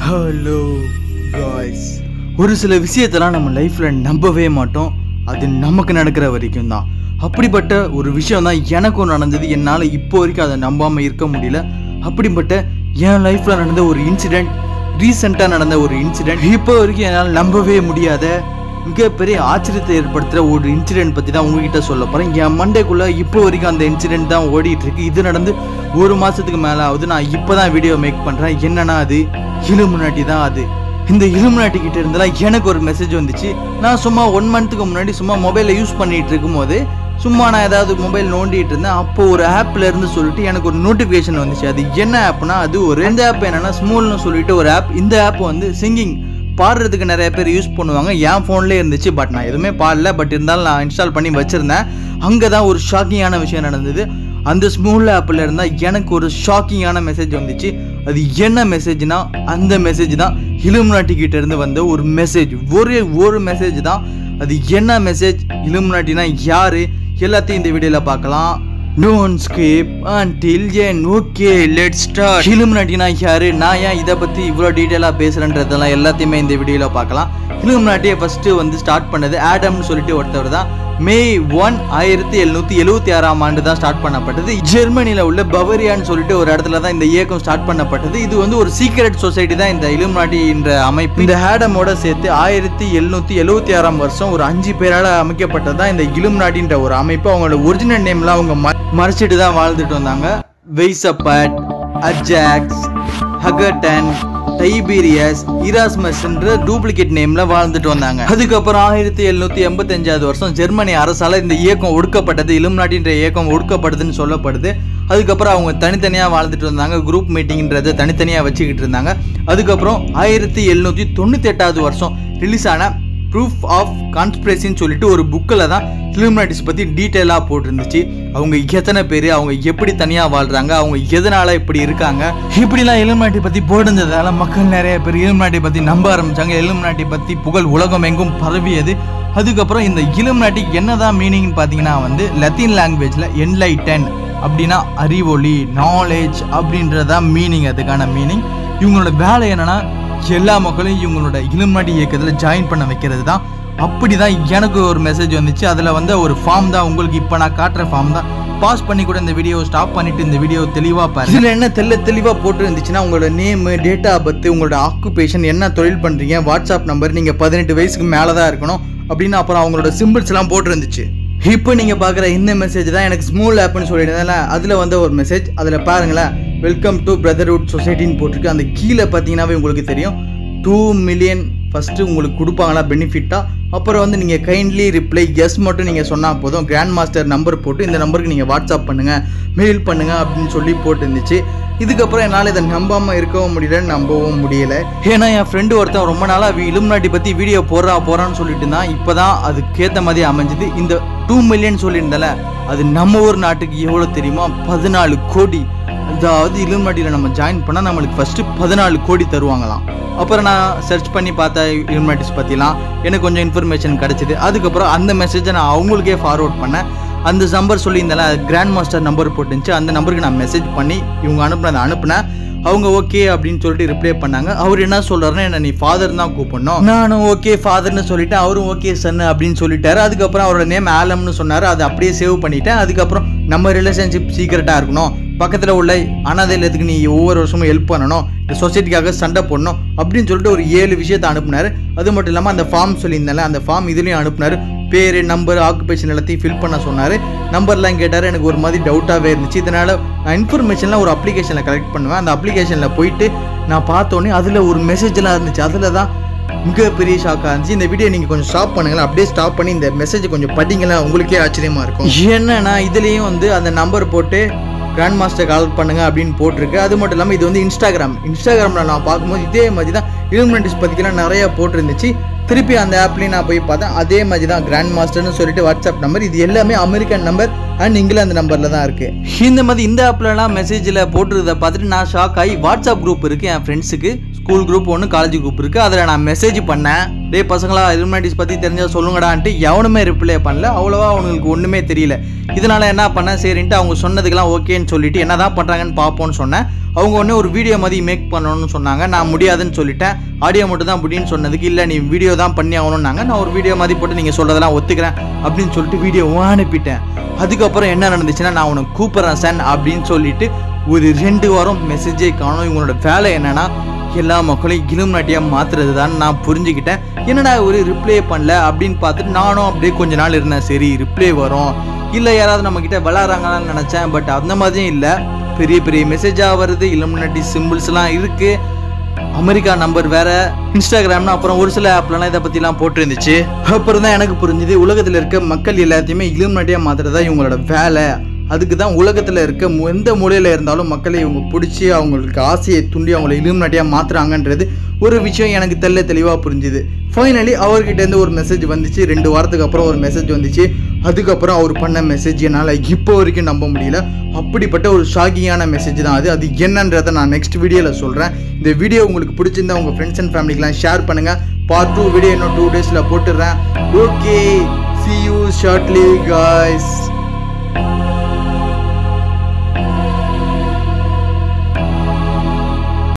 hello guys ஒரு சில விஷயத்தெல்லாம் நம்ம லைஃப்பில் நம்பவே மாட்டோம் அது நமக்கு நடக்கிற வரைக்கும் தான் அப்படிப்பட்ட ஒரு விஷயம் தான் எனக்கும் நடந்தது என்னால் இப்போ வரைக்கும் அதை நம்பாமல் இருக்க முடியல அப்படிப்பட்ட என் லைஃப்பில் நடந்த ஒரு இன்சிடெண்ட் ரீசெண்டாக நடந்த ஒரு இன்சிடெண்ட் இப்போ வரைக்கும் என்னால் நம்பவே முடியாத மிகப்பெரிய ஆச்சரியத்தை ஏற்படுத்துகிற ஒரு இன்சிடென்ட் பற்றி தான் உங்ககிட்ட சொல்ல போகிறேன் என் மண்டேக்குள்ளே இப்போ வரைக்கும் அந்த இன்சிடென்ட் தான் ஓடிட்டு இருக்கு இது நடந்து ஒரு மாதத்துக்கு மேலே ஆகுது நான் இப்போ தான் வீடியோ மேக் பண்ணுறேன் என்னன்னா அது இலுமினாட்டி தான் அது இந்த இலுமினாட்டி கிட்ட இருந்தெல்லாம் எனக்கு ஒரு மெசேஜ் வந்துச்சு நான் சும்மா ஒன் மந்த்துக்கு முன்னாடி சும்மா மொபைலில் யூஸ் பண்ணிட்டு இருக்கும்போது சும்மா நான் ஏதாவது மொபைல் நோண்டிட்டு இருந்தேன் அப்போ ஒரு ஆப்ல இருந்து சொல்லிட்டு எனக்கு ஒரு நோட்டிஃபிகேஷன் வந்துச்சு அது என்ன ஆப்னா அது ஒரு எந்த ஆப் என்னன்னா ஸ்மூல்னு சொல்லிட்டு ஒரு ஆப் இந்த ஆப் வந்து சிங்கிங் பாடுறதுக்கு நிறைய பேர் யூஸ் பண்ணுவாங்க என் ஃபோன்லேயே இருந்துச்சு பட் நான் எதுவுமே பாடல பட் இருந்தாலும் நான் இன்ஸ்டால் பண்ணி வச்சுருந்தேன் அங்கே தான் ஒரு ஷாக்கிங்கான விஷயம் நடந்தது அந்த ஸ்மூல் ஆப்பில் இருந்தால் எனக்கு ஒரு ஷாக்கிங்கான மெசேஜ் வந்துச்சு அது என்ன மெசேஜ்னா அந்த மெசேஜ் தான் இலுமினாட்டி கிட்ட இருந்து வந்த ஒரு மெசேஜ் ஒரே ஒரு மெசேஜ் தான் அது என்ன மெசேஜ் இலுமினாட்டினா யாரு எல்லாத்தையும் இந்த வீடியோவில் பார்க்கலாம் don't skip until end okay let start இலுமினாட்டினா யாரு நான் ஏன் இதை பற்றி இவ்வளோ டீட்டெயிலாக பேசுகிறேன்றதெல்லாம் எல்லாத்தையுமே இந்த வீடியோவில் பார்க்கலாம் இலுமினாட்டியை ஃபஸ்ட்டு வந்து ஸ்டார்ட் பண்ணது ஆடம்னு சொல்லிட்டு ஒருத்தவர் தான் மே ஒன் ஆயிரத்தி எழுநூத்தி எழுவத்தி ஆறாம் ஆண்டு தான் ஸ்டார்ட் பண்ணப்பட்டது ஜெர்மனியில் உள்ள பவரியான்னு சொல்லிட்டு ஒரு இடத்துல தான் இந்த இயக்கம் ஸ்டார்ட் பண்ணப்பட்டது இது வந்து ஒரு சீக்ரெட் சொசைட்டி தான் இந்த இலுமினாட்டி என்ற அமைப்பு இந்த ஹேடமோட சேர்த்து ஆயிரத்தி எழுநூத்தி எழுவத்தி ஆறாம் வருஷம் ஒரு அஞ்சு பேரால் அமைக்கப்பட்டது தான் இந்த இலுமினாட்டின்ற ஒரு அமைப்பு அவங்களோட ஒரிஜினல் நேம்லாம் அவங்க ம- மறைச்சிட்டு தான் வாழ்ந்துட்டு வந்தாங்க வெய்சப்பட் அஜாக்ஸ் ஹகட்டன் டைபீரியஸ் இராஸ்மஸ்ன்ற டூப்ளிகேட் நேம்ல வாழ்ந்துட்டு வந்தாங்க அதுக்கப்புறம் ஆயிரத்தி எழுநூத்தி எண்பத்தஞ்சாவது வருஷம் ஜெர்மனி அரசால இந்த இயக்கம் ஒடுக்கப்பட்டது இலுமினாட்டின்ற இயக்கம் ஒடுக்கப்படுதுன்னு சொல்லப்படுது அதுக்கப்புறம் அவங்க தனித்தனியாக வாழ்ந்துட்டு வந்தாங்க குரூப் மீட்டிங்ன்றதை தனித்தனியாக வச்சுக்கிட்டு இருந்தாங்க அதுக்கப்புறம் ஆயிரத்தி எழுநூற்றி தொண்ணூற்றி எட்டாவது வருஷம் ரிலீஸ் ஆன ப்ரூஃப் ஆஃப் கான்ஸ்பிரசின்னு சொல்லிட்டு ஒரு புக்கில் தான் இலுமினாட்டிஸ் பற்றி டீட்டெயிலாக போட்டிருந்துச்சு அவங்க எத்தனை பேர் அவங்க எப்படி தனியாக வாழ்கிறாங்க அவங்க எதனால் இப்படி இருக்காங்க இப்படிலாம் இலுமினாட்டி பற்றி போட்டிருந்ததால மக்கள் நிறைய பேர் இலுமினாட்டி பற்றி நம்ப ஆரம்பிச்சாங்க இலுமினாட்டி பற்றி புகழ் உலகம் எங்கும் பரவியது அதுக்கப்புறம் இந்த இலுமினாட்டி என்னதான் மீனிங்னு பார்த்தீங்கன்னா வந்து லத்தீன் லாங்குவேஜில் என்லைட்டன் அப்படின்னா அறிவொளி நாலேஜ் அப்படின்றதான் மீனிங் அதுக்கான மீனிங் இவங்களோட வேலை என்னன்னா எல்லா மக்களையும் இவங்களோட இலுமினாட்டி இயக்கத்தில் ஜாயின் பண்ண வைக்கிறது தான் அப்படி தான் எனக்கு ஒரு மெசேஜ் வந்துச்சு அதில் வந்து ஒரு ஃபார்ம் தான் உங்களுக்கு இப்போ நான் காட்டுற ஃபார்ம் தான் பாஸ் பண்ணி கூட இந்த வீடியோ ஸ்டாப் பண்ணிட்டு இந்த வீடியோ தெளிவாக பாரு இதில் என்ன தெல்ல தெளிவாக போட்டு இருந்துச்சுன்னா உங்களோட நேமு டேட் ஆஃப் பர்த் உங்களோட ஆக்குபேஷன் என்ன தொழில் பண்ணுறீங்க வாட்ஸ்அப் நம்பர் நீங்கள் பதினெட்டு வயசுக்கு மேலே தான் இருக்கணும் அப்படின்னு அப்புறம் அவங்களோட சிம்பிள்ஸ் எல்லாம் போட்டு இருந்துச்சு இப்போ நீங்கள் பார்க்குற இந்த மெசேஜ் தான் எனக்கு ஸ்மூல் ஆப்னு சொல்லியிருந்தேன்ல அதில் வந்து ஒரு மெசேஜ் அதில் பாருங்களேன் வெல்கம் டு பிரதர்ஹுட் சொசைட்டின்னு போட்டிருக்கு அந்த கீழே பார்த்தீங்கன்னாவே உங்களுக்கு தெரியும் டூ மில்லியன் ஃபஸ்ட்டு உங்களுக்கு கொடுப்பாங்களா பெனிஃபிட்டாக அப்புறம் வந்து நீங்கள் கைண்ட்லி ரிப்ளை எஸ் மட்டும் நீங்கள் சொன்னால் போதும் கிராண்ட் மாஸ்டர் நம்பர் போட்டு இந்த நம்பருக்கு நீங்கள் வாட்ஸ்அப் பண்ணுங்கள் மெயில் பண்ணுங்கள் அப்படின்னு சொல்லி போட்டுருந்துச்சு இதுக்கப்புறம் என்னால் இதை நம்பாமல் இருக்கவும் முடியல நம்பவும் முடியல ஏன்னா என் ஃப்ரெண்டு ஒருத்தன் ரொம்ப நாளாக இலுமினாட்டி பற்றி வீடியோ போடுறா போகிறான்னு சொல்லிட்டு இருந்தான் இப்போ தான் அதுக்கேற்ற மாதிரி அமைஞ்சது இந்த டூ மில்லியன் சொல்லியிருந்தால அது நம்ம ஊர் நாட்டுக்கு எவ்வளோ தெரியுமா பதினாலு கோடி அதாவது இலுமினாட்டியில் நம்ம ஜாயின் பண்ணால் நம்மளுக்கு ஃபஸ்ட்டு பதினாலு கோடி தருவாங்களாம் அப்புறம் நான் சர்ச் பண்ணி பார்த்தேன் இலுமினாட்டிஸ் பற்றிலாம் எனக்கு கொஞ்சம் இன்ஃபர்மேஷன் கிடச்சிது அதுக்கப்புறம் அந்த மெசேஜை நான் அவங்களுக்கே ஃபார்வர்ட் பண்ணேன் அந்த நம்பர் சொல்லியிருந்தால கிராண்ட் மாஸ்டர் நம்பர் போட்டுருந்துச்சு அந்த நம்பருக்கு நான் மெசேஜ் பண்ணி இவங்க அனுப்புனதை அனுப்புனேன் அவங்க ஓகே அப்படின்னு சொல்லிட்டு ரிப்ளை பண்ணாங்க அவர் என்ன சொல்றாருன்னா என்ன நீ ஃபாதர் தான் கூப்பிடணும் நானும் ஓகே ஃபாதர்னு சொல்லிட்டேன் அவரும் ஓகே சன் அப்படின்னு சொல்லிட்டாரு அதுக்கப்புறம் அவரோட நேம் ஆலம்னு சொன்னாரு அதை அப்படியே சேவ் பண்ணிட்டேன் அதுக்கப்புறம் நம்ம ரிலேஷன்ஷிப் சீக்கிரட்டா இருக்கணும் பக்கத்தில் உள்ள அனாதை இல்லத்துக்கு நீ ஒவ்வொரு வருஷமும் ஹெல்ப் பண்ணணும் இந்த சொசைட்டிக்காக சண்டை போடணும் அப்படின்னு சொல்லிட்டு ஒரு ஏழு விஷயத்தை அனுப்புனாரு அது மட்டும் இல்லாமல் அந்த ஃபார்ம் சொல்லியிருந்தால அந்த ஃபார்ம் இதுலேயும் அனுப்புனாரு பேர் நம்பர் ஆக்குபேஷன் எல்லாத்தையும் ஃபில் பண்ண சொன்னார் நம்பர்லாம் கேட்டார் எனக்கு ஒரு மாதிரி டவுட்டாகவே இருந்துச்சு இதனால் நான் இன்ஃபர்மேஷன்லாம் ஒரு அப்ளிகேஷனில் கலெக்ட் பண்ணுவேன் அந்த அப்ளிகேஷனில் போயிட்டு நான் பார்த்தோன்னே அதில் ஒரு மெசேஜ்லாம் இருந்துச்சு அதில் தான் மிகப்பெரிய ஷாக்காக இருந்துச்சு இந்த வீடியோ நீங்கள் கொஞ்சம் ஸ்டாப் பண்ணுங்களேன் அப்படியே ஸ்டாப் பண்ணி இந்த மெசேஜ் கொஞ்சம் படிங்களேன் உங்களுக்கே ஆச்சரியமாக இருக்கும் என்னன்னா இதுலேயும் வந்து அந்த நம்பர் போட்டு கிராண்ட் மாஸ்டர் கால் பண்ணுங்க அப்படின்னு போட்டிருக்கு அது மட்டும் இல்லாமல் இது வந்து இன்ஸ்டாகிராம் இன்ஸ்டாகிராமில் நான் பார்க்கும்போது இதே மாதிரி தான் இலுமினட்டிஸ் பற்றிக்கெல்லாம் நிறைய போட்டிருந்துச்சு திருப்பி அந்த ஆப்லேயும் நான் போய் பார்த்தேன் அதே மாதிரி தான் கிராண்ட் மாஸ்டர்னு சொல்லிட்டு வாட்ஸ்அப் நம்பர் இது எல்லாமே அமெரிக்கன் நம்பர் அண்ட் இங்கிலாந்து நம்பரில் தான் இருக்கு இந்த மாதிரி இந்த ஆப்லலாம் மெசேஜில் போட்டுருதை பார்த்துட்டு நான் ஷாக் ஆகி வாட்ஸ்அப் குரூப் இருக்குது என் ஃப்ரெண்ட்ஸுக்கு ஸ்கூல் குரூப் ஒன்று காலேஜ் குரூப் இருக்குது அதில் நான் மெசேஜ் பண்ணேன் டேய் பசங்களா இலுமினாட்டிஸ் பற்றி தெரிஞ்சா சொல்லுங்கடான்ட்டு எவனுமே ரிப்ளை பண்ணல அவ்வளோவா அவங்களுக்கு ஒன்றுமே தெரியல இதனால என்ன பண்ணேன் சரின்ட்டு அவங்க சொன்னதுக்கெல்லாம் ஓகேன்னு சொல்லிட்டு என்ன தான் பண்ணுறாங்கன்னு பார்ப்போம்னு சொன்னேன் அவங்க உடனே ஒரு வீடியோ மாதிரி மேக் பண்ணணும்னு சொன்னாங்க நான் முடியாதுன்னு சொல்லிட்டேன் ஆடியோ மட்டும் தான் முடியும்னு சொன்னதுக்கு இல்லை நீ வீடியோ தான் பண்ணி ஆகணும்னாங்க நான் ஒரு வீடியோ மாதிரி போட்டு நீங்கள் சொல்கிறதெல்லாம் ஒத்துக்கிறேன் அப்படின்னு சொல்லிட்டு வீடியோவும் அனுப்பிட்டேன் அதுக்கப்புறம் என்ன நடந்துச்சுன்னா நான் உனக்கு கூப்பிட்றேன் சன் அப்படின்னு சொல்லிட்டு ஒரு ரெண்டு வாரம் மெசேஜே காணும் இவங்களோட வேலை என்னன்னா எல்லா மக்களையும் இலுமினாட்டியாக மாத்துறது தான் நான் புரிஞ்சுக்கிட்டேன் என்னடா ஒரு ரிப்ளை பண்ணல அப்படின்னு பார்த்துட்டு நானும் அப்படியே கொஞ்ச நாள் இருந்தேன் சரி ரிப்ளை வரும் இல்லை யாராவது நம்மக்கிட்ட விளாட்றாங்களான்னு நினச்சேன் பட் அந்த மாதிரியும் இல்லை பெரிய பெரிய மெசேஜாக வருது இலுமினாட்டி சிம்பிள்ஸ்லாம் இருக்குது அமெரிக்கா நம்பர் வேற இன்ஸ்டாகிராம்னு அப்புறம் ஒரு சில ஆப்லலாம் இதை பற்றிலாம் போட்டிருந்துச்சு அப்புறம் தான் எனக்கு புரிஞ்சுது உலகத்தில் இருக்க மக்கள் எல்லாத்தையுமே இலுமினாட்டியாக மாத்துறதா இவங்களோட வேலை அதுக்கு தான் உலகத்தில் இருக்க மு- எந்த மூலையில் இருந்தாலும் மக்களை இவங்க பிடிச்சி அவங்களுக்கு ஆசையை துண்டி அவங்கள இலுமினாட்டியாக மாற்றுறாங்கன்றது ஒரு விஷயம் எனக்கு தெல்ல தெளிவாக புரிஞ்சுது ஃபைனலி அவர்கிட்டேருந்து ஒரு மெசேஜ் வந்துச்சு ரெண்டு வாரத்துக்கு அப்புறம் ஒரு மெசேஜ் வந்துச்சு அதுக்கப்புறம் அவர் பண்ண மெசேஜ் என்னால் இப்போ வரைக்கும் நம்ப முடியல அப்படிப்பட்ட ஒரு ஷாக்கிங்கான மெசேஜ் தான் அது அது என்னன்றதை நான் நெக்ஸ்ட் வீடியோவில் சொல்கிறேன் இந்த வீடியோ உங்களுக்கு பிடிச்சிருந்தா உங்கள் ஃப்ரெண்ட்ஸ் அண்ட் ஃபேமிலிக்கெலாம் ஷேர் பண்ணுங்கள் பார்ட் டூ வீடியோ இன்னும் டூ டேஸில் போட்டுடுறேன் okay see you shortly guys